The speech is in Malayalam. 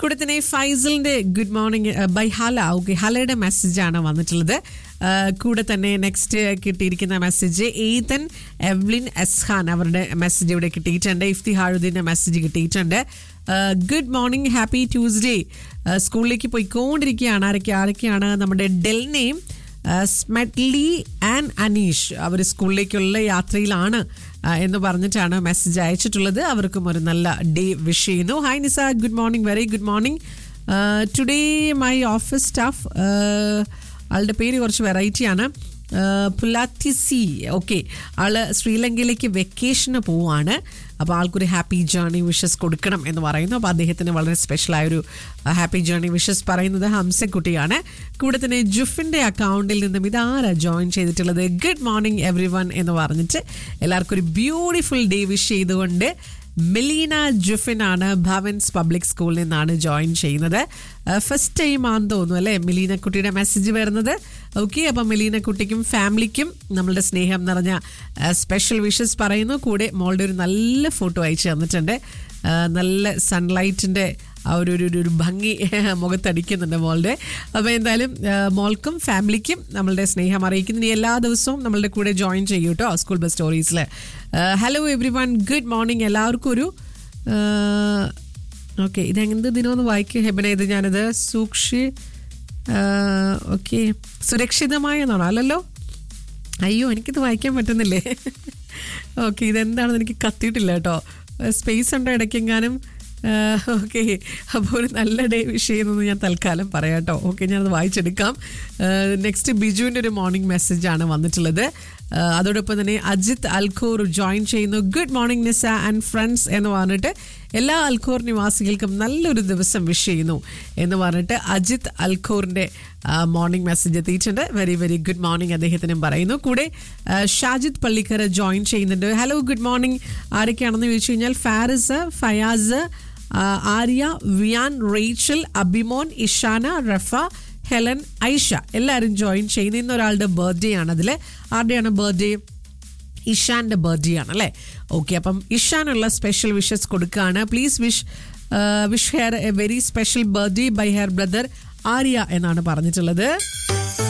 കൂടെ തന്നെ ഫൈസലിന്റെ good morning by Hala okay ഹലയുടെ മെസ്സേജാണ് വന്നിട്ടുള്ളത് ആ, കൂടെ തന്നെ നെക്സ്റ്റ് കിട്ടിയിരിക്കുന്ന മെസ്സേജ് ഏതൻ എവ്ലിൻ എസ്ഹാൻ അവരുടെ മെസ്സേജ് ഇവിടെ കിട്ടിയിട്ടുണ്ട് ഇഫ്തിഹാറുദ്ദീൻ്റെ മെസ്സേജ് കിട്ടിയിട്ടുണ്ട് ഗുഡ് മോർണിംഗ് ഹാപ്പി ട്യൂസ്ഡേ സ്കൂളിലേക്ക് പോയിക്കൊണ്ടിരിക്കുകയാണ് ആരൊക്കെ ആരൊക്കെയാണ് നമ്മുടെ ഡെൽനെയും സ്മെറ്റ്ലി ആൻഡ് അനീഷ് അവർ സ്കൂളിലേക്കുള്ള യാത്രയിലാണ് ആ, എന്ന് പറഞ്ഞിട്ടാണ് മെസ്സേജ് അയച്ചിട്ടുള്ളത് അവർക്കും ഒരു നല്ല ഡേ വിഷ് ചെയ്യുന്നു hi Nisa good morning very good morning today my office staff ആളുടെ പേര് കുറച്ച് വെറൈറ്റിയാണ് പുലാത്തിസി ഓക്കെ ആള് ശ്രീലങ്കയിലേക്ക് വെക്കേഷന് പോവാണ് അപ്പോൾ ആൾക്കൊരു ഹാപ്പി ജേർണി വിഷസ് കൊടുക്കണം എന്ന് പറയുന്നു അപ്പോൾ അദ്ദേഹത്തിന് വളരെ സ്പെഷ്യലായൊരു ഹാപ്പി ജേർണി വിഷസ് പറയുന്നത് ഹംസക്കുട്ടിയാണ് കൂടെ തന്നെ ജുഫിൻ്റെ അക്കൗണ്ടിൽ നിന്നും ഇതാരാ ജോയിൻ ചെയ്തിട്ടുള്ളത് ഗുഡ് മോർണിംഗ് എവറി വൺ എന്ന് പറഞ്ഞിട്ട് എല്ലാവർക്കും ഒരു ബ്യൂട്ടിഫുൾ ഡേ വിഷ് ചെയ്തുകൊണ്ട് മെലീന ജുഫിനാണ് ഭവൻസ് പബ്ലിക് സ്കൂളിൽ നിന്നാണ് ജോയിൻ ചെയ്യുന്നത് ഫസ്റ്റ് ടൈം ആണെന്ന് തോന്നുന്നു അല്ലേ മെലീന കുട്ടിയുടെ മെസ്സേജ് വരുന്നത് ഓക്കെ അപ്പം മെലീന കുട്ടിക്കും ഫാമിലിക്കും നമ്മളുടെ സ്നേഹം നിറഞ്ഞ സ്പെഷ്യൽ വിഷസ് പറയുന്നു കൂടെ മോളുടെ ഒരു നല്ല ഫോട്ടോ അയച്ചു തന്നിട്ടുണ്ട് ആ, നല്ല സൺലൈറ്റിൻ്റെ ആ ഒരു ഒരു- ഒരു ഒരു ഭംഗി മുഖത്തടിക്കുന്നുണ്ട് മോളുടെ അപ്പോൾ എന്തായാലും ആ, മോൾക്കും ഫാമിലിക്കും നമ്മളുടെ സ്നേഹം അറിയിക്കുന്നു ഇനി എല്ലാ ദിവസവും നമ്മളുടെ കൂടെ ജോയിൻ ചെയ്യൂ കേട്ടോ സ്കൂൾ ബസ് സ്റ്റോറീസിൽ hello everyone good morning എല്ലാവർക്കും ഒരു ഓക്കെ ഇതെന്ത് ദിനമൊന്ന് വായിക്കുക ഹെബന ഇത് ഞാനിത് സൂക്ഷി ഓക്കെ സുരക്ഷിതമായ എന്നാണോ അല്ലല്ലോ അയ്യോ എനിക്കിത് വായിക്കാൻ പറ്റുന്നില്ലേ ഓക്കെ ഇതെന്താണെന്ന് എനിക്ക് കത്തിയിട്ടില്ല കേട്ടോ സ്പേസ് ഉണ്ടോ ഇടയ്ക്കെങ്ങാനും ഓക്കെ അപ്പോൾ ഒരു നല്ല ഡേ വിഷ് ചെയ്യുന്നത് ഞാൻ തൽക്കാലം പറയാം കേട്ടോ ഓക്കെ ഞാനത് വായിച്ചെടുക്കാം നെക്സ്റ്റ് ബിജുവിൻ്റെ ഒരു മോർണിംഗ് മെസ്സേജാണ് വന്നിട്ടുള്ളത് ആ, അതോടൊപ്പം തന്നെ അജിത് അൽഖോർ ജോയിൻ ചെയ്യുന്നു good morning Nisa and friends എന്ന് പറഞ്ഞിട്ട് എല്ലാ അൽഖോർ നിവാസികൾക്കും നല്ലൊരു ദിവസം വിഷ് ചെയ്യുന്നു എന്ന് പറഞ്ഞിട്ട് അജിത് അൽഖോറിൻ്റെ മോർണിംഗ് മെസ്സേജ് എത്തിയിട്ടുണ്ട് വെരി വെരി ഗുഡ് മോർണിംഗ് അദ്ദേഹത്തിനും പറയുന്നു കൂടെ ആ, ഷാജിദ് പള്ളിക്കര ജോയിൻ ചെയ്യുന്നുണ്ട് ഹലോ ഗുഡ് മോർണിംഗ് ആരൊക്കെയാണെന്ന് ചോദിച്ചു കഴിഞ്ഞാൽ ഫാരിസ് ഫയാസ് ആ, ആര്യ വിയാൻ റേച്ചൽ അബിമോൻ ഇഷാന റഫ ഹെലൻ ഐഷ എല്ലാവരും ജോയിൻ ചെയ്യുന്ന ഇന്ന് ഒരാളുടെ ബർത്ത്ഡേ ആണ് അതിൽ ആരുടെയാണ് ബർത്ത്ഡേ ഇഷാന്റെ ബർത്ത്ഡേ ആണ് അല്ലേ ഓക്കെ അപ്പം ഇഷാനുള്ള സ്പെഷ്യൽ വിഷസ് കൊടുക്കുകയാണ് please wish wish her a very special birthday by her brother Arya എന്നാണ് പറഞ്ഞിട്ടുള്ളത്